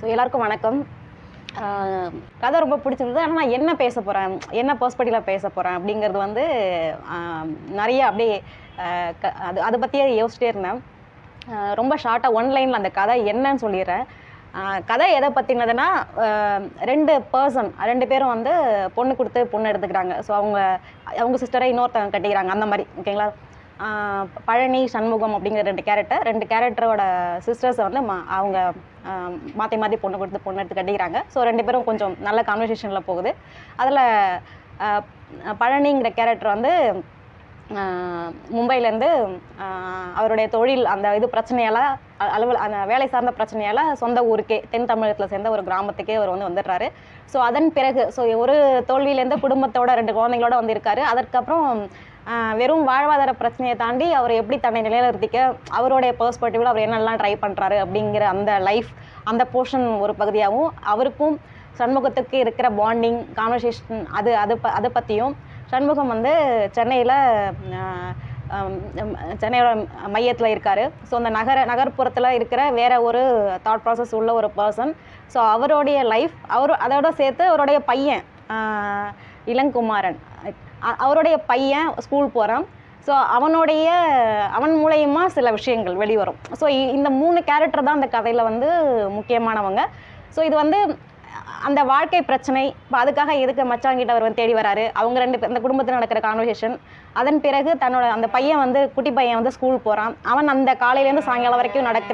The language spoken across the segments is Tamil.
ஸோ எல்லாருக்கும் வணக்கம் ஆஹ் கதை ரொம்ப பிடிச்சிருந்தது ஆனால் நான் என்ன பேச போகிறேன் என்ன பர்ஸ்பெக்டிவில் பேச போகிறேன் அப்படிங்கிறது வந்து ஆஹ் நிறைய அப்படியே ஆஹ் க- அது அதை பற்றியே யோசிச்சிட்டே இருந்தேன் ஆஹ் ரொம்ப ஷார்ட்டாக ஒன் லைனில் அந்த கதை என்னன்னு சொல்லிடுறேன் ஆஹ் கதை எதை பற்றினதுன்னா ரெண்டு பர்சன் ரெண்டு பேரும் வந்து பொண்ணு கொடுத்து பொண்ணு எடுத்துக்கிறாங்க ஸோ அவங்க அவங்க சிஸ்டரை இன்னொருத்தவங்க கட்டிக்கிறாங்க அந்த மாதிரி ஓகேங்களா ஆஹ் பழனி சண்முகம் அப்படிங்கிற ரெண்டு கேரக்டர் ரெண்டு கேரக்டரோட சிஸ்டர்ஸை வந்து மா- அவங்க ஆஹ் மாற்றி மாற்றி பொண்ணு கொடுத்து பொண்ணு எடுத்து கட்டிக்கிறாங்க ஸோ ரெண்டு பேரும் கொஞ்சம் நல்ல கான்வர்சேஷனில் போகுது அதில் பழனிங்கிற கேரக்டர் வந்து ஆஹ் மும்பையிலேருந்து ஆஹ் அவருடைய தொழில் அந்த இது பிரச்சனையால் அ- அலுவல் அந்த வேலை சார்ந்த பிரச்சனையால் சொந்த ஊருக்கே தென் தமிழகத்தில் சேர்ந்த ஒரு கிராமத்துக்கே அவர் வந்து வந்துடுறாரு ஸோ அதன் பிறகு ஸோ ஒரு தோல்வியிலேருந்து குடும்பத்தோட ரெண்டு குழந்தைங்களோட வந்து இருக்காரு அதற்கப்புறம் ஆஹ் வெறும் வாழ்வாதார பிரச்சனையை தாண்டி அவர் எப்படி தன்னை நிலைநிறுத்திக்க அவருடைய பெர்ஸ்பெக்டிவில் அவர் என்னெல்லாம் ட்ரை பண்ணுறாரு அப்படிங்கிற அந்த லைஃப் அந்த போர்ஷன் ஒரு பகுதியாகவும் அவருக்கும் சண்முகத்துக்கு இருக்கிற பாண்டிங் கான்வர்சேஷன் அது அது ப அதை பற்றியும் சண்முகம் வந்து சென்னையில் சென்னையோட மையத்தில் இருக்கார் ஸோ அந்த நகர நகர்ப்புறத்தில் இருக்கிற வேற ஒரு தாட் ப்ராசஸ் உள்ள ஒரு பர்சன் ஸோ அவருடைய லைஃப் அவர் அதோட சேர்த்து அவருடைய பையன் ஆஹ் இளங்குமாரன் அ- அவருடைய பையன் ஸ்கூல் போகிறான் ஸோ அவனுடைய அவன் மூலயமா சில விஷயங்கள் வெளிவரும் ஸோ இந்த மூணு கேரக்டர் தான் அந்த கதையில் வந்து முக்கியமானவங்க ஸோ இது வந்து அந்த வாழ்க்கை பிரச்சனை இப்போ அதுக்காக எதுக்கு மச்சாங்கிட்ட அவர் வந்து தேடி வராரு அவங்க ரெண்டு பேர் அந்த குடும்பத்தில் நடக்கிற கான்வர்சேஷன் அதன் பிறகு தன்னோட அந்த பையன் வந்து குட்டி பையன் வந்து ஸ்கூல் போகிறான் அவன் அந்த காலையிலேருந்து சாயங்காலம் வரைக்கும் நடக்கிற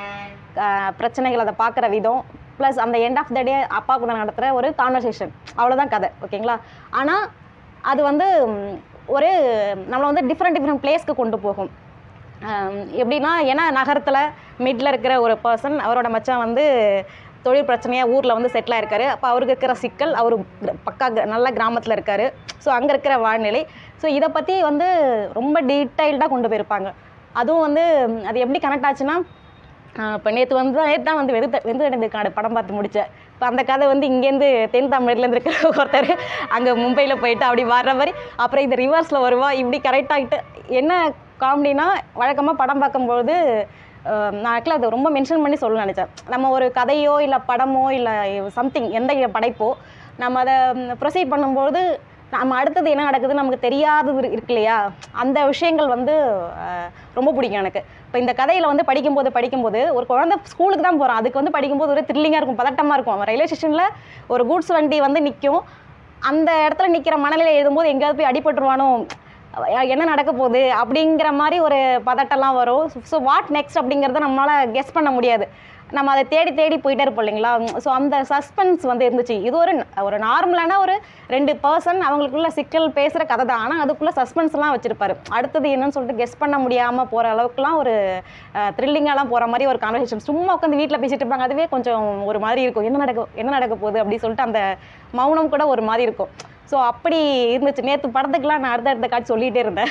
ஆஹ், பிரச்சனைகள் அதை பார்க்குற விதம் ப்ளஸ் அந்த எண்ட் ஆஃப் த டே அப்பா கூட நடத்துகிற ஒரு கான்வர்சேஷன் அவ்வளோதான் கதை ஓகேங்களா ஆனால் அது வந்து ம், ஒரு நம்மளை வந்து டிஃப்ரெண்ட் டிஃப்ரெண்ட் பிளேஸ்க்கு கொண்டு போகும் ஆம், எப்படின்னா ஏன்னா நகரத்தில் மிடில் இருக்கிற ஒரு பர்சன் அவரோட மச்சான் வந்து தொழில் பிரச்சனையாக ஊரில் வந்து செட்டில் ஆயிருக்காரு அப்போ அவருக்கு இருக்கிற சிக்கல் அவர் பக்கா கிர- நல்ல கிராமத்தில் இருக்காரு ஸோ அங்கே இருக்கிற வாழ்நிலை ஸோ இதை பற்றி வந்து ரொம்ப டீட்டெயில்டாக கொண்டு போயிருப்பாங்க அதுவும் வந்து ம், அது எப்படி கனெக்ட் ஆச்சுன்னா இப்போ நேற்று வந்து நேற்று தான் வந்து வெறுத்த வெந்து காடு படம் பார்த்து முடித்தேன் இப்போ அந்த கதை வந்து இங்கேருந்து தென் தமிழ்லேருந்து இருக்கிற ஒருத்தர் அங்கே மும்பையில் போயிட்டு அப்படி வர்ற மாதிரி அப்புறம் இது ரிவர்ஸில் வருவா இப்படி கரெக்ட் ஆகிட்டு என்ன காமெடினா வழக்கமாக படம் பார்க்கும்போது அஹ், நான் ஆக்சுவலாக அதை ரொம்ப மென்ஷன் பண்ணி சொல்ல நினச்சேன் நம்ம ஒரு கதையோ இல்லை படமோ இல்லை சம்திங் எந்த படைப்போ நம்ம அதை ப்ரொசீட் பண்ணும்போது நம்ம அடுத்தது என்ன நடக்குதுன்னு நமக்கு தெரியாதது இரு- இருக்கு இல்லையா அந்த விஷயங்கள் வந்து அஹ், ரொம்ப பிடிக்கும் எனக்கு இப்போ இந்த கதையில் வந்து படிக்கும்போது படிக்கும்போது ஒரு குழந்தை ஸ்கூலுக்கு தான் போகிறான் அதுக்கு வந்து படிக்கும்போது ஒரு த்ரில்லிங்காக இருக்கும் பதட்டமாக இருக்கும் அவன் ரயில்வே ஸ்டேஷனில் ஒரு கூட்ஸ் வண்டி வந்து நிற்கும் அந்த இடத்துல நிற்கிற மனநிலை எழுதும்போது எங்கேயாவது போய் அடிபட்டுருவானோ அஹ் என்ன நடக்க போகுது அப்படிங்கிற மாதிரி ஒரு பதட்டம்லாம் வரும் ஸோ வாட் நெக்ஸ்ட் அப்படிங்கிறத நம்மளால் கெஸ் பண்ண முடியாது நம்ம அதை தேடி தேடி போயிட்டே இருப்போம் இல்லைங்களா ஸோ அந்த சஸ்பென்ஸ் வந்து இருந்துச்சு இது ஒரு ஒரு நார்மலான ஒரு ரெண்டு பர்சன் அவங்களுக்குள்ள சிக்கல் பேசுகிற கதை தான் ஆனால் அதுக்குள்ளே சஸ்பென்ஸ்லாம் வச்சுருப்பாரு அடுத்தது என்னன்னு சொல்லிட்டு கெஸ் பண்ண முடியாமல் போகிற அளவுக்குலாம் ஒரு த்ரில்லிங்காலாம் போகிற மாதிரி ஒரு கான்வர்சேஷன் சும்மா உட்காந்து வீட்டில் பேசிட்டு இருப்பாங்க அதுவே கொஞ்சம் ஒரு மாதிரி இருக்கும் என்ன நடக்க என்ன நடக்க போகுது அப்படின்னு சொல்லிட்டு அந்த மௌனம் கூட ஒரு மாதிரி இருக்கும் ஸோ அப்படி இருந்துச்சு நேற்று படத்துக்குலாம் நான் அடுத்த அடுத்த காட்சி சொல்லிகிட்டே இருந்தேன்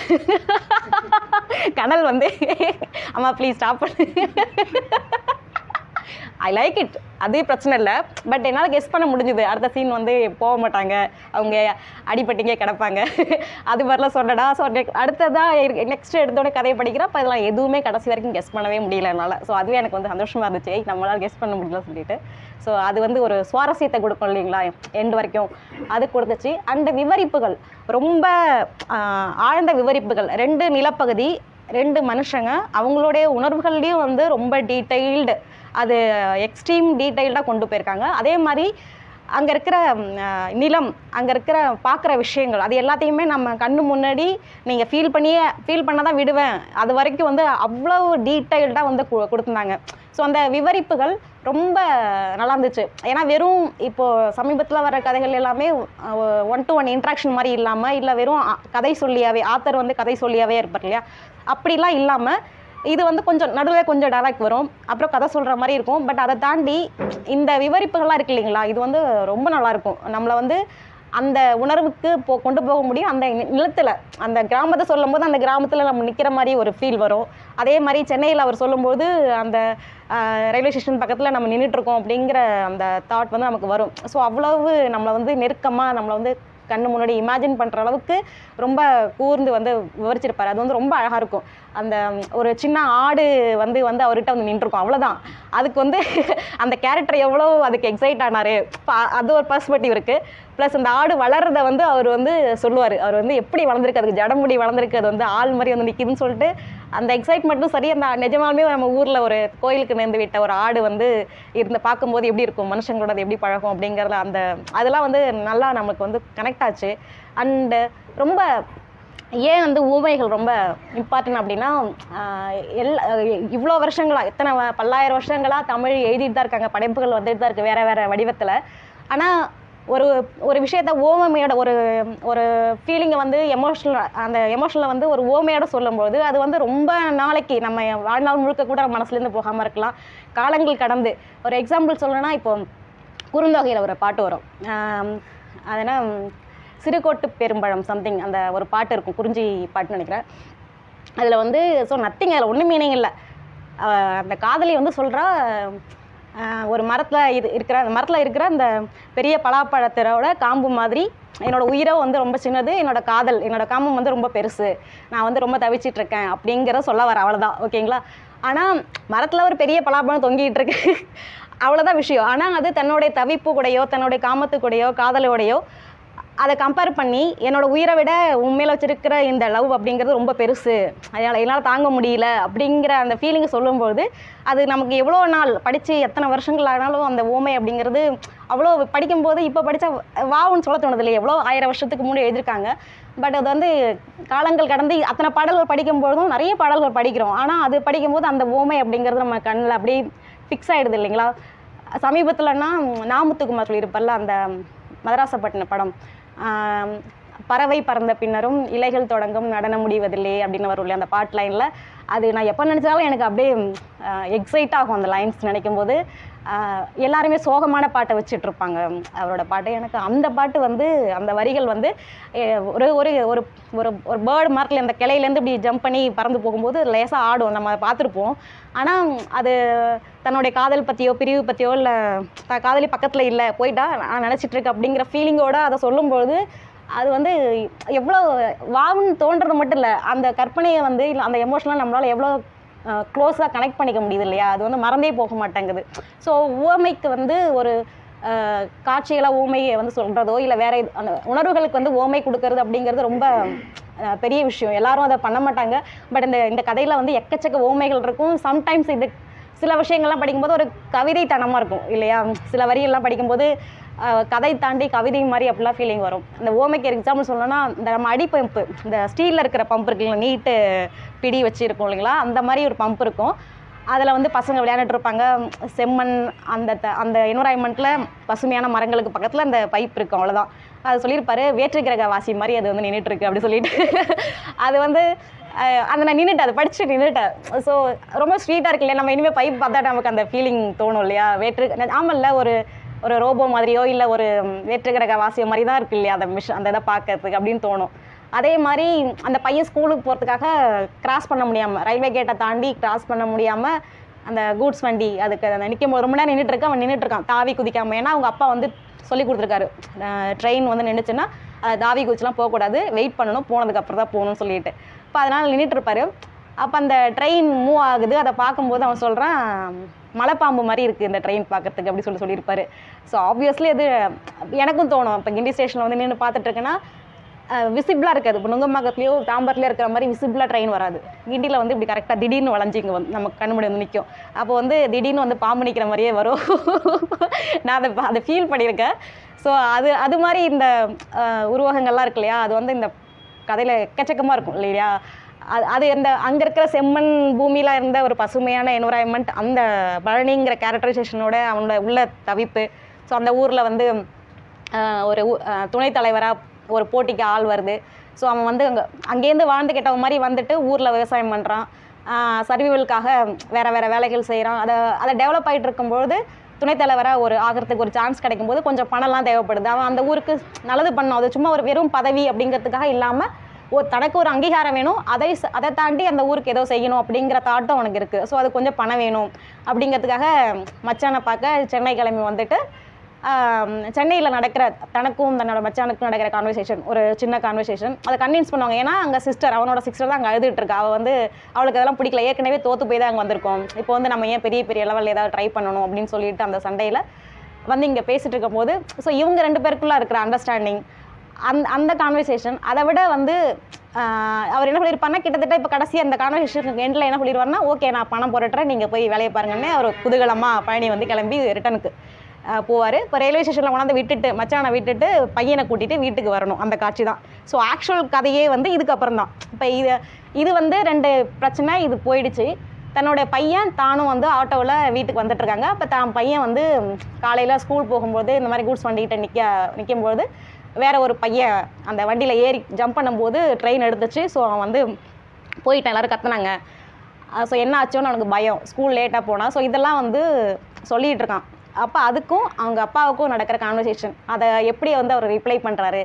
கனல் வந்து அம்மா ப்ளீஸ் ஸ்டாப் பண்ணு ஐ லைக் இட் அதே பிரச்சனை இல்லை பட் என்னால் கெஸ் பண்ண முடிஞ்சுது அடுத்த சீன் வந்து போக மாட்டாங்க அவங்க அடிபட்டிங்க கிடப்பாங்க அது மாதிரிலாம் சொன்னடா ஸோ அடுத்ததாக நெக்ஸ்ட் எடுத்தோட கதையை படிக்கிறேன் அப்போ இதெல்லாம் எதுவுமே கடைசி வரைக்கும் கெஸ் பண்ணவே முடியல என்னால் ஸோ அதுவே எனக்கு வந்து சந்தோஷமாக இருந்துச்சு ஏய், நம்மளால கெஸ் பண்ண முடியல சொல்லிட்டு ஸோ அது வந்து ஒரு சுவாரஸ்யத்தை கொடுக்கும் இல்லைங்களா எண்ட் வரைக்கும் அது கொடுத்துச்சு அண்ட் விவரிப்புகள் ரொம்ப ஆஹ், ஆழ்ந்த விவரிப்புகள் ரெண்டு நிலப்பகுதி ரெண்டு மனுஷங்க அவங்களுடைய உணர்வுகள்லையும் வந்து ரொம்ப டீட்டெயில்டு அது எக்ஸ்ட்ரீம் டீட்டெயில்டாக கொண்டு போயிருக்காங்க அதே மாதிரி அங்கே இருக்கிற ம், அஹ், நிலம் அங்கே இருக்கிற பார்க்குற விஷயங்கள் அது எல்லாத்தையுமே நம்ம கண்ணு முன்னாடி நீங்கள் ஃபீல் பண்ணியே ஃபீல் பண்ண தான் விடுவேன் அது வரைக்கும் வந்து அவ்வளோ டீட்டெயில்டாக வந்து கு- கொடுத்துருந்தாங்க ஸோ அந்த விவரிப்புகள் ரொம்ப நல்லா இருந்துச்சு ஏன்னா வெறும் இப்போது சமீபத்தில் வர கதைகள் எல்லாமே ஒன் டு ஒன் இன்ட்ராக்ஷன் மாதிரி இல்லாமல் இல்லை வெறும் அ- கதை சொல்லியாவே ஆத்தர் வந்து கதை சொல்லியாவே இருப்பார் இல்லையா அப்படிலாம் இல்லாமல் இது வந்து கொஞ்சம் நடுவில் கொஞ்சம் டேலாக் வரும் அப்புறம் கதை சொல்கிற மாதிரி இருக்கும் பட் அதை தாண்டி இந்த விவரிப்புகள்லாம் இருக்கு இல்லைங்களா இது வந்து ரொம்ப நல்லாயிருக்கும் நம்மளை வந்து அந்த உணர்வுக்கு போ கொண்டு போக முடியும் அந்த நி- நிலத்துல அந்த கிராமத்தை சொல்லும்போது அந்த கிராமத்தில் நம்ம நிற்கிற மாதிரி ஒரு ஃபீல் வரும் அதே மாதிரி சென்னையில் அவர் சொல்லும்போது அந்த ரயில்வே ஸ்டேஷன் பக்கத்தில் நம்ம நின்றுட்டு இருக்கோம் அப்படிங்கிற அந்த தாட் வந்து நமக்கு வரும் ஸோ அவ்வளவு நம்மளை வந்து நெருக்கமாக நம்மளை வந்து கண்ணு முன்னாடி இமேஜின் பண்ணுற அளவுக்கு ரொம்ப கூர்ந்து வந்து விவரிச்சிருப்பாரு அது வந்து ரொம்ப அழகாக இருக்கும் அந்த ம், ஒரு சின்ன ஆடு வந்து வந்து அவர்கிட்ட வந்து நின்றுருக்கும் அவ்வளோதான் அதுக்கு வந்து அந்த கேரக்டர் எவ்வளோ அதுக்கு எக்ஸைட் ஆனார் அது ஒரு பர்ஸ்பெக்டிவ் இருக்குது ப்ளஸ் அந்த ஆடு வளர்றத வந்து அவர் வந்து சொல்லுவார் அவர் வந்து எப்படி வளர்ந்துருக்கு அதுக்கு ஜடமுடி வளர்ந்துருக்கு அது வந்து ஆள் மாதிரி வந்து நிற்கிதுன்னு சொல்லிட்டு அந்த எக்ஸைட்மெண்ட்டும் சரி அந்த நிஜமாலுமே நம்ம ஊரில் ஒரு கோயிலுக்கு நேர்ந்து விட்ட ஒரு ஆடு வந்து இருந்து பார்க்கும்போது எப்படி இருக்கும் மனுஷங்களோட அது எப்படி பழகும் அப்படிங்கிறத அந்த அதெல்லாம் வந்து நல்லா நமக்கு வந்து கனெக்ட் ஆச்சு அண்டு ரொம்ப ஏன் வந்து ஊமைகள் ரொம்ப இம்பார்ட்டன்ட் அப்படின்னா ஆஹ் எல்லா இவ்வளோ வருஷங்களா எத்தனை வ- பல்லாயிரம் வருஷங்களா தமிழ் எழுதிட்டு தான் இருக்காங்க படைப்புகள் வந்துட்டு தான் இருக்குது வேற வேற வடிவத்தில் ஆனால் ஒரு ஒரு விஷயத்த ஓமையோட ஒரு ஒரு ஃபீலிங்கை வந்து எமோஷனல் அந்த எமோஷனில் வந்து ஒரு ஓமையோட சொல்லும்போது அது வந்து ரொம்ப நாளைக்கு நம்ம வாழ்நாள் முழுக்க கூட நம்ம மனசுலேருந்து போகாமல் இருக்கலாம் காலங்கள் கடந்து ஒரு எக்ஸாம்பிள் சொல்லணும்னா இப்போ குறுந்தொகையில் ஒரு பாட்டு வரும் ஆம், அது என்ன சிறுகோட்டு பெரும்பழம் சம்திங் அந்த ஒரு பாட்டு இருக்கும் குறிஞ்சி பாட்டுன்னு நினைக்கிறேன் அதில் வந்து ஸோ நத்திங் அதில் ஒன்றும் மீனிங் இல்லை அஹ் அந்த காதலி வந்து சொல்கிறா ஒரு மரத்தில் இது இருக்கிற அந்த மரத்தில் இருக்கிற அந்த பெரிய பலாப்பழத்தரோட காம்பு மாதிரி என்னோட உயிரோ வந்து ரொம்ப சின்னது என்னோட காதல் என்னோட காமம் வந்து ரொம்ப பெருசு நான் வந்து ரொம்ப தவிச்சிட்டு இருக்கேன் அப்படிங்கிற சொல்ல வர அவ்வளோதான் ஓகேங்களா ஆனால் மரத்தில் ஒரு பெரிய பலாப்பழம் தொங்கிட்டு இருக்கு அவ்வளோதான் விஷயம் ஆனால் அது தன்னுடைய தவிப்பு கூடயோ தன்னுடைய காமத்து கூடயோ காதலோடையோ அதை கம்பேர் பண்ணி என்னோட உயிரை விட உண்மையில் வச்சிருக்கிற இந்த லவ் அப்படிங்கிறது ரொம்ப பெருசு அதனால் என்னால் தாங்க முடியல அப்படிங்கிற அந்த ஃபீலிங்கை சொல்லும்போது அது நமக்கு எவ்வளோ நாள் படித்து எத்தனை வருஷங்கள் ஆனாலும் அந்த ஓமை அப்படிங்கிறது அவ்வளோ படிக்கும்போது இப்போ படித்தா வாவுன்னு சொல்ல தோணுது இல்லையா எவ்வளோ ஆயிரம் வருஷத்துக்கு முன்னாடி எழுதியிருக்காங்க பட் அது வந்து காலங்கள் கடந்து அத்தனை பாடல்கள் படிக்கும்போதும் நிறைய பாடல்கள் படிக்கிறோம் ஆனால் அது படிக்கும்போது அந்த ஓமை அப்படிங்கிறது நம்ம கண்ணில் அப்படியே ஃபிக்ஸ் ஆகிடுது இல்லைங்களா சமீபத்தில்னா நாமுத்துக்குமார் சொல்லியிருப்பார்ல அந்த மதராசப்பட்டின படம் ஆம், பறவை பறந்த பின்னரும் இலைகள் தொடங்கும் நடனம் முடிவதில்லை அப்படின்னு வரும் இல்லையா அந்த பாட் லைனில் அது நான் எப்போ நினச்சாலும் எனக்கு அப்படியே எக்ஸைட் ஆகும் அந்த லைன்ஸ் நினைக்கும் போது ஆஹ், எல்லாருமே சோகமான பாட்டை வச்சுட்டு இருப்பாங்க அவரோட பாட்டு எனக்கு அந்த பாட்டு வந்து அந்த வரிகள் வந்து eh, ஒரு ஒரு ஒரு ஒரு ஒரு பேர்டு மார்க்கில் அந்த கிளையிலேருந்து இப்படி ஜம்ப் பண்ணி பறந்து போகும்போது லேசாக ஆடும் நம்ம அதை பார்த்துருப்போம் ஆனால் அது தன்னுடைய காதல் பற்றியோ பிரிவு பற்றியோ இல்லை த காதலி பக்கத்தில் இல்லை போயிட்டா நான் நினச்சிட்டு இருக்கேன் அப்படிங்கிற ஃபீலிங்கோட அதை சொல்லும்போது அது வந்து எவ்வளோ வாவுன்னு தோன்றது மட்டும் இல்லை அந்த கற்பனையை வந்து இல்லை அந்த எமோஷனலாக நம்மளால் எவ்வளோ க்ளோஸாக கனெக்ட் பண்ணிக்க முடியுது இல்லையா அது வந்து மறந்தே போக மாட்டேங்குது ஸோ ஓமைக்கு வந்து ஒரு அஹ், காட்சிகளாக ஓமையை வந்து சொல்கிறதோ இல்லை வேற இது அந்த உணர்வுகளுக்கு வந்து ஓமை கொடுக்கறது அப்படிங்கிறது ரொம்ப அஹ், பெரிய விஷயம் எல்லாரும் அதை பண்ண மாட்டாங்க பட் இந்த இந்த கதையில் வந்து எக்கச்சக்க ஓமைகள் இருக்கும் சம்டைம்ஸ் இது சில விஷயங்கள்லாம் படிக்கும்போது ஒரு கவிதைத்தனமாக இருக்கும் இல்லையா சில வரியெல்லாம் படிக்கும்போது அஹ், கதை தாண்டி கவிதை மாதிரி அப்படிலாம் ஃபீலிங் வரும் இந்த ஓமைக்கு எக்ஸாம்பிள் சொல்லணும்னா இந்த நம்ம அடி பம்பு இந்த ஸ்டீலில் இருக்கிற பம்ப் இருக்குல்ல நீட்டு பிடி வச்சு இருக்கும் இல்லைங்களா அந்த மாதிரி ஒரு பம்ப் இருக்கும் அதில் வந்து பசங்க விளையாண்டுட்டு இருப்பாங்க செம்மண் அந்த த அந்த என்வரான்மெண்ட்டில் பசுமையான மரங்களுக்கு பக்கத்தில் அந்த பைப் இருக்கும் அவ்வளோதான் அது சொல்லியிருப்பாரு வேற்று கிரக வாசி மாதிரி அது வந்து நின்றுட்டு இருக்கு அப்படி சொல்லிட்டு அது வந்து அஹ், அதை நான் நின்றுட்டேன் அதை படிச்சு நின்றுட்டேன் ஸோ ரொம்ப ஸ்வீட்டாக இருக்கு இல்லையா நம்ம இனிமேல் பைப் பார்த்தா நமக்கு அந்த ஃபீலிங் தோணும் இல்லையா வேற்று ஆமல்ல ஒரு ஒரு ரோபோ மாதிரியோ இல்லை ஒரு வேற்று கிரக வாசியம் மாதிரி தான் இருக்கு இல்லையா அந்த மிஷ் அந்த இதை பார்க்கறதுக்கு அப்படின்னு தோணும் அதே மாதிரி அந்த பையன் ஸ்கூலுக்கு போகிறதுக்காக கிராஸ் பண்ண முடியாமல் ரயில்வே கேட்டை தாண்டி கிராஸ் பண்ண முடியாமல் அந்த கூட்ஸ் வண்டி அதுக்கு அந்த நிற்கும் போது ரொம்ப நேரம் நின்றுட்டு இருக்கான் அவன் நின்றுட்டு இருக்கான் தாவி குதிக்காம ஏன்னா அவங்க அப்பா வந்து சொல்லி கொடுத்துருக்காரு ட்ரெயின் வந்து நின்றுச்சுன்னா அது தாவி குதிச்சுலாம் போகக்கூடாது வெயிட் பண்ணணும் போனதுக்கு அப்புறம் தான் போகணும்னு சொல்லிட்டு இப்போ அதனால் நின்றுட்டு இருப்பாரு அப்போ அந்த ட்ரெயின் மூவ் ஆகுது அதை பார்க்கும்போது அவன் சொல்கிறான் மலைப்பாம்பு மாதிரி இருக்குது இந்த ட்ரெயின் பார்க்கறதுக்கு அப்படி சொல்லி சொல்லியிருப்பாரு ஸோ ஆப்வியஸ்லி அது எனக்கும் தோணும் இப்போ கிண்டி ஸ்டேஷனில் வந்து நின்று பார்த்துட்டு இருக்கேன்னா விசிபிளாக இருக்காது இப்போ நுங்கம்பாக்கத்துலேயோ தாம்பரத்துலையோ இருக்கிற மாதிரி விசிபிளாக ட்ரெயின் வராது கிண்டியில் வந்து இப்படி கரெக்டாக திடீர்னு வளைஞ்சு இங்கே வந்து நமக்கு கண்ணு முன்னாடி வந்து நிற்கும் அப்போ வந்து திடீர்னு வந்து பாம்பு நிற்கிற மாதிரியே வரும் நான் அதை அதை ஃபீல் பண்ணியிருக்கேன் ஸோ அது அது மாதிரி இந்த அஹ், உருவகங்கள்லாம் இருக்கு இல்லையா அது வந்து இந்த கதையில் எக்கச்சக்கமாக இருக்கும் இல்லையா அது அது இந்த அங்கே இருக்கிற செம்மண் பூமியில் இருந்த ஒரு பசுமையான என்வரான்மெண்ட் அந்த பழனிங்கிற கேரக்டரைசேஷனோட அவனோட உள்ள தவிப்பு ஸோ அந்த ஊரில் வந்து ஆஹ், ஒரு ஊ- ஆஹ், துணைத் தலைவராக ஒரு போட்டிக்கு ஆள் வருது ஸோ அவன் வந்து அங்கே அங்கேருந்து வாழ்ந்து கெட்டவன் மாதிரி வந்துட்டு ஊரில் விவசாயம் பண்ணுறான் சர்விவலுக்காக வேறு வேறு வேலைகள் செய்கிறான் அதை அதை டெவலப் ஆகிட்டு இருக்கும்பொழுது துணைத் தலைவராக ஒரு ஆகிறதுக்கு ஒரு சான்ஸ் கிடைக்கும்போது கொஞ்சம் பணம்லாம் தேவைப்படுது அவன் அந்த ஊருக்கு நல்லது பண்ணணும் அது சும்மா ஒரு வெறும் பதவி அப்படிங்கிறதுக்காக இல்லாமல் ஒரு தனக்கு ஒரு அங்கீகாரம் வேணும் அதை ச- அதை தாண்டி அந்த ஊருக்கு ஏதோ செய்யணும் அப்படிங்கிற தாட்டும் அவனுக்கு இருக்குது ஸோ அது கொஞ்சம் பணம் வேணும் அப்படிங்கிறதுக்காக மச்சானை பார்க்க சென்னை கிளம்பி வந்துட்டு சென்னையில் நடக்கிற தனக்கும் தன்னோட மச்சானுக்கும் நடக்கிற கான்வர்சேஷன் ஒரு சின்ன கான்வர்சேஷன் அதை கன்வின்ஸ் பண்ணுவாங்க ஏன்னா அங்கே சிஸ்டர் அவனோட சிஸ்டர் தான் அங்கே அழுதுட்டு இருக்கா அவள் வந்து அவளுக்கு அதெல்லாம் பிடிக்கல ஏற்கனவே தோத்து போய் தான் அங்கே வந்திருக்கோம் இப்போ வந்து நம்ம ஏன் பெரிய பெரிய லெவலில் ஏதாவது ட்ரை பண்ணணும் அப்படின்னு சொல்லிட்டு அந்த சண்டையில் வந்து இங்கே பேசிட்டு இருக்கும்போது ஸோ இவங்க ரெண்டு பேருக்குள்ள இருக்கிற அண்டர்ஸ்டாண்டிங் அந்த அந்த கான்வர்சேஷன் அதை விட வந்து ஆஹ், அவர் என்ன சொல்லியிருப்பாருன்னா கிட்டத்தட்ட இப்போ கடைசி அந்த கான்வர்சேஷன் எண்டில் என்ன சொல்லிடுவாருன்னா ஓகே நான் பணம் போட்டுட்டுறேன் நீங்கள் போய் வேலையை பாருங்கன்னு அவர் குதூகலமாக பழனி வந்து கிளம்பி ரிட்டனுக்கு போவார் இப்போ ரயில்வே ஸ்டேஷனில் கொண்டாந்து விட்டுட்டு மச்சானை விட்டுட்டு பையனை கூட்டிகிட்டு வீட்டுக்கு வரணும் அந்த காட்சி தான் ஸோ ஆக்சுவல் கதையே வந்து இதுக்கப்புறம் தான் இப்போ இது இது வந்து ரெண்டு பிரச்சனை இது போயிடுச்சு தன்னோட பையன் தானும் வந்து ஆட்டோவில் வீட்டுக்கு வந்துட்டு இருக்காங்க அப்போ தான் பையன் வந்து காலையில் ஸ்கூல் போகும்போது இந்த மாதிரி கூட்ஸ் வண்டிகிட்ட நிற்க நிற்கும்போது வேற ஒரு பையன் அந்த வண்டியில் ஏறி ஜம்ப் பண்ணும்போது ட்ரெயின் எடுத்துச்சு ஸோ அவன் வந்து போயிட்டான் எல்லாரும் கத்துனாங்க ஸோ என்ன ஆச்சோன்னு அவனுக்கு பயம் ஸ்கூல் லேட்டாக போனால் ஸோ இதெல்லாம் வந்து சொல்லிகிட்டு இருக்கான் அப்போ அதுக்கும் அவங்க அப்பாவுக்கும் நடக்கிற கான்வர்சேஷன் அதை எப்படி வந்து அவர் ரிப்ளை பண்ணுறாரு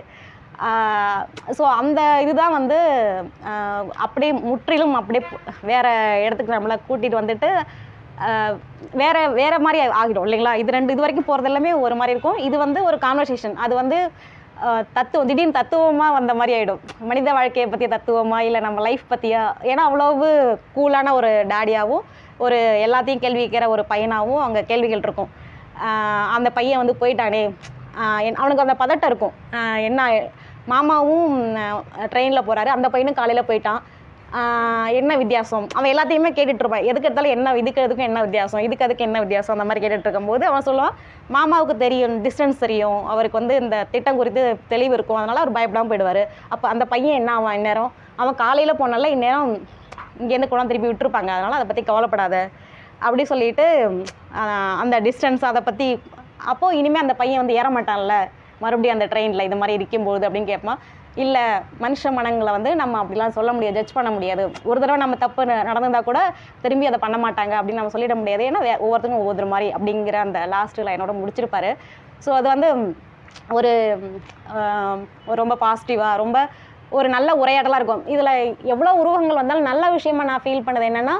ஸோ அந்த இதுதான் வந்து ஆஹ், அப்படியே முற்றிலும் அப்படியே வேற இடத்துக்கு நம்மளை கூட்டிகிட்டு வந்துட்டு ஆஹ், வேற வேற மாதிரி ஆகிடும் இல்லைங்களா இது ரெண்டு இது வரைக்கும் போகிறது எல்லாமே ஒரு மாதிரி இருக்கும் இது வந்து ஒரு கான்வர்சேஷன் அது வந்து ஆஹ், தத்துவம் திடீர்னு தத்துவமாக வந்த மாதிரி ஆகிடும் மனித வாழ்க்கையை பற்றிய தத்துவமா இல்லை நம்ம லைஃப் பற்றியா ஏன்னா அவ்வளவு கூலான ஒரு டேடியாகவும் ஒரு எல்லாத்தையும் கேள்வி கேட்குற ஒரு பையனாகவும் அங்கே கேள்விகள் இருக்கும் ஆஹ், அந்த பையன் வந்து போயிட்டானே ஆஹ், என்- அவனுக்கு அந்த பதட்டம் இருக்கும் ஆஹ், என்ன மாமாவும் ட்ரெயினில் போகிறாரு அந்த பையனும் காலையில் போயிட்டான் ஆஹ் என்ன வித்தியாசம் அவன் எல்லாத்தையுமே கேட்டுட்டு இருப்பான் எதுக்கு எடுத்தாலும் என்ன இதுக்கு எதுக்கும் என்ன வித்தியாசம் இதுக்கு அதுக்கு என்ன வித்தியாசம் அந்த மாதிரி கேட்டுட்டு இருக்கும்போது அவன் சொல்லுவான் மாமாவுக்கு தெரியும் டிஸ்டன்ஸ் தெரியும் அவருக்கு வந்து இந்த திட்டம் குறித்து தெளிவு இருக்கும் அதனால அவர் பயப்படாமல் போயிடுவார் அப்போ அந்த பையன் என்ன அவன் இந்நேரம் அவன் காலையில் போனால இந்நேரம் இங்கேருந்து கொண்டாந்து திருப்பி விட்டுருப்பாங்க அதனால் அதை பற்றி கவலைப்படாத அப்படி சொல்லிட்டு ஆஹ் அந்த டிஸ்டன்ஸ் அதை பற்றி அப்போது இனிமேல் அந்த பையன் வந்து ஏற மாட்டான்ல மறுபடியும் அந்த ட்ரெயினில் இது மாதிரி இருக்கும்போது அப்படின்னு கேட்பான் இல்லை மனுஷ மனங்களை வந்து நம்ம அப்படிலாம் சொல்ல முடியாது ஜட்ஜ் பண்ண முடியாது ஒரு தடவை நம்ம தப்பு ந- நடந்திருந்தா கூட திரும்பி அதை பண்ண மாட்டாங்க அப்படின்னு நம்ம சொல்லிட முடியாது ஏன்னா வே- ஒவ்வொருத்தருக்கும் ஒவ்வொரு மாதிரி அப்படிங்கிற அந்த லாஸ்ட் லைனோட முடிச்சிருப்பாரு ஸோ அது வந்து ஒரு ஆஹ், ஒரு ரொம்ப பாசிட்டிவாக ரொம்ப ஒரு நல்ல உரையாடலாக இருக்கும் இதில் எவ்வளோ உருவங்கள் வந்தாலும் நல்ல விஷயமா நான் ஃபீல் பண்ணது என்னென்னா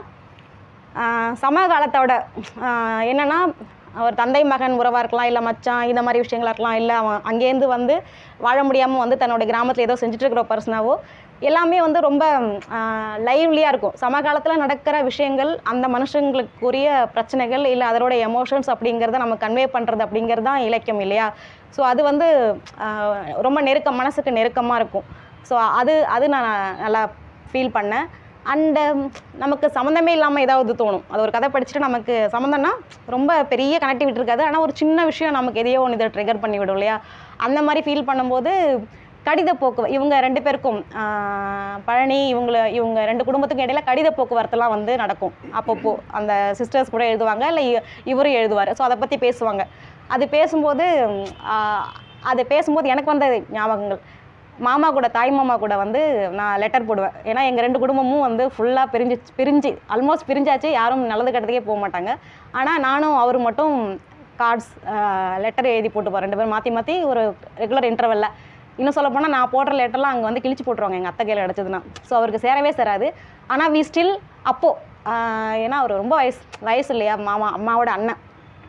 ஆஹ் சமகாலத்தோட ஆஹ் என்னன்னா அவர் தந்தை மகன் உறவாக இருக்கலாம் இல்லை மச்சான் இந்த மாதிரி விஷயங்களா இருக்கலாம் இல்லை அவன் அங்கேருந்து வந்து வாழ முடியாமல் வந்து தன்னோட கிராமத்தில் ஏதோ செஞ்சுட்டு இருக்கிற பர்சனாவோ எல்லாமே வந்து ரொம்ப லைவ்லியாக இருக்கும் சமகாலத்தில் நடக்கிற விஷயங்கள் அந்த மனுஷங்களுக்குரிய பிரச்சனைகள் இல்லை அதோட எமோஷன்ஸ் அப்படிங்கிறத நம்ம கன்வே பண்ணுறது அப்படிங்கிறது தான் இலக்கியம் இல்லையா ஸோ அது வந்து ஆஹ் ரொம்ப நெருக்கம் மனசுக்கு நெருக்கமாக இருக்கும் ஸோ அது அது நான் நல்லா ஃபீல் பண்ணேன் அண்டு நமக்கு சம்மந்தமே இல்லாமல் ஏதாவது தோணும் அது ஒரு கதை படிச்சுட்டு நமக்கு சம்மந்தம்னா ரொம்ப பெரிய கனெக்டிவிட்டி இருக்காது ஆனால் ஒரு சின்ன விஷயம் நமக்கு எதையோ ஒன்று இதை ட்ரிகர் பண்ணி விடும் இல்லையா அந்த மாதிரி ஃபீல் பண்ணும்போது கடித போக்கு இவங்க ரெண்டு பேருக்கும் ஆஹ், பழனி இவங்கள இவங்க ரெண்டு குடும்பத்துக்கும் இடையில கடித போக்குவரத்துலாம் வந்து நடக்கும் அப்பப்போ அந்த சிஸ்டர்ஸ் கூட எழுதுவாங்க இல்லை இவரும் எழுதுவார் ஸோ அதை பற்றி பேசுவாங்க அது பேசும்போது ஆஹ், அது பேசும்போது எனக்கு வந்த ஞாபகங்கள் மாமா கூட தாய் மாமா கூட வந்து நான் லெட்டர் போடுவேன் ஏன்னா எங்கள் ரெண்டு குடும்பமும் வந்து ஃபுல்லாக பிரிஞ்சு பிரிஞ்சு ஆல்மோஸ்ட் பிரிஞ்சாச்சு யாரும் நல்லது கெட்டதுக்கே போக மாட்டாங்க ஆனால் நானும் அவரும் மட்டும் கார்ட்ஸ் லெட்டர் எழுதி போட்டுப்போம் ரெண்டு பேரும் மாற்றி மாற்றி ஒரு ரெகுலர் இன்டர்வெல்ல இன்னும் சொல்ல போனால் நான் போடுற லெட்டர்லாம் அங்கே வந்து கிழிச்சு போட்டுருவாங்க எங்கள் அத்தை கையில் கிடச்சதுன்னா ஸோ அவருக்கு சேரவே சேராது ஆனால் வி ஸ்டில் அப்போது ஏன்னா அவர் ரொம்ப வயசு வயசு இல்லையா மாமா அம்மாவோட அண்ணன்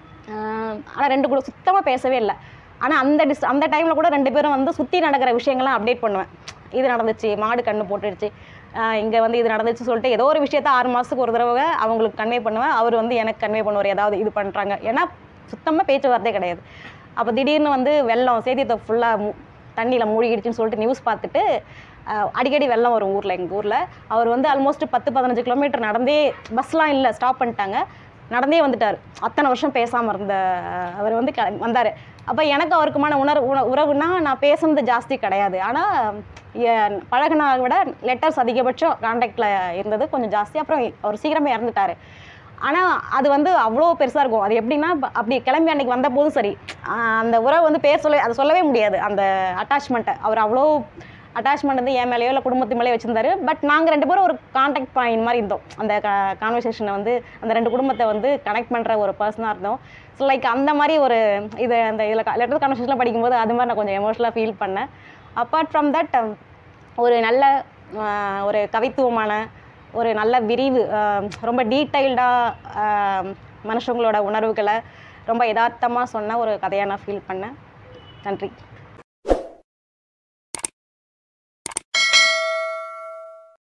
ஆனால் ரெண்டு கூட சுத்தமாக பேசவே இல்லை ஆனால் அந்த டிஸ் அந்த டைமில் கூட ரெண்டு பேரும் வந்து சுற்றி நடக்கிற விஷயங்கள்லாம் அப்டேட் பண்ணுவேன் இது நடந்துச்சு மாடு கண்ணு போட்டுடுச்சு இங்கே வந்து இது நடந்துச்சு சொல்லிட்டு ஏதோ ஒரு விஷயத்த ஆறு மாதத்துக்கு ஒரு தடவை அவங்களுக்கு கன்வே பண்ணுவேன் அவர் வந்து எனக்கு கன்வே பண்ணுவார் ஏதாவது இது பண்ணுறாங்க ஏன்னா சுத்தமாக பேச்சுவார்த்தையே கிடையாது அப்போ திடீர்னு வந்து வெள்ளம் சேத்தியத்தை ஃபுல்லாக தண்ணியில் மூழ்கிடுச்சுன்னு சொல்லிட்டு நியூஸ் பார்த்துட்டு அஹ், அடிக்கடி வெள்ளம் வரும் ஊரில் எங்கள் ஊரில் அவர் வந்து ஆல்மோஸ்ட் பத்து பதினஞ்சு கிலோமீட்டர் நடந்தே பஸ்லாம் இல்லை ஸ்டாப் பண்ணிட்டாங்க நடந்தே வந்துட்டார் அத்தனை வருஷம் பேசாமல் இருந்த அஹ், அவர் வந்து க வந்தார் அப்போ எனக்கு அவருக்குமான உணர்வு உண உறவுனா நான் பேசுனது ஜாஸ்தி கிடையாது ஆனால் பழகின விட லெட்டர்ஸ் அதிகபட்சம் கான்டாக்டில் இருந்தது கொஞ்சம் ஜாஸ்தி அப்புறம் அவர் சீக்கிரமே இறந்துட்டார் ஆனால் அது வந்து அவ்வளோ பெருசாக இருக்கும் அது எப்படின்னா ப- அப்படி கிளம்பி அன்னைக்கு வந்த போதும் சரி ஆஹ் அந்த உறவு வந்து பேர் சொல்ல அதை சொல்லவே முடியாது அந்த அட்டாச்மெண்ட்டை அவர் அவ்வளோ அட்டாச்மெண்ட் வந்து என் மேலேயோ இல்லை குடும்பத்து மேலேயோ வச்சிருந்தாரு பட் நாங்கள் ரெண்டு பேரும் ஒரு காண்டாக்ட் பாயிண்ட் மாதிரி இருந்தோம் அந்த கான்வர்சேஷனை வந்து அந்த ரெண்டு குடும்பத்தை வந்து கனெக்ட் பண்ணுற ஒரு பர்சனாக இருந்தோம் ஸோ லைக் அந்த மாதிரி ஒரு இது அந்த இதில் லெட்டர் கான்வர்சேஷனில் படிக்கும்போது அது மாதிரி நான் கொஞ்சம் எமோஷனலாக ஃபீல் பண்ணேன் அப்பார்ட் ஃப்ரம் தட் ஒரு நல்ல ஆஹ், ஒரு கவித்துவமான ஒரு நல்ல விரிவு ஆஹ், ரொம்ப டீட்டெயில்டாக மனுஷங்களோட உணர்வுகளை ரொம்ப யதார்த்தமாக சொன்ன ஒரு கதையாக நான் ஃபீல் பண்ணேன் நன்றி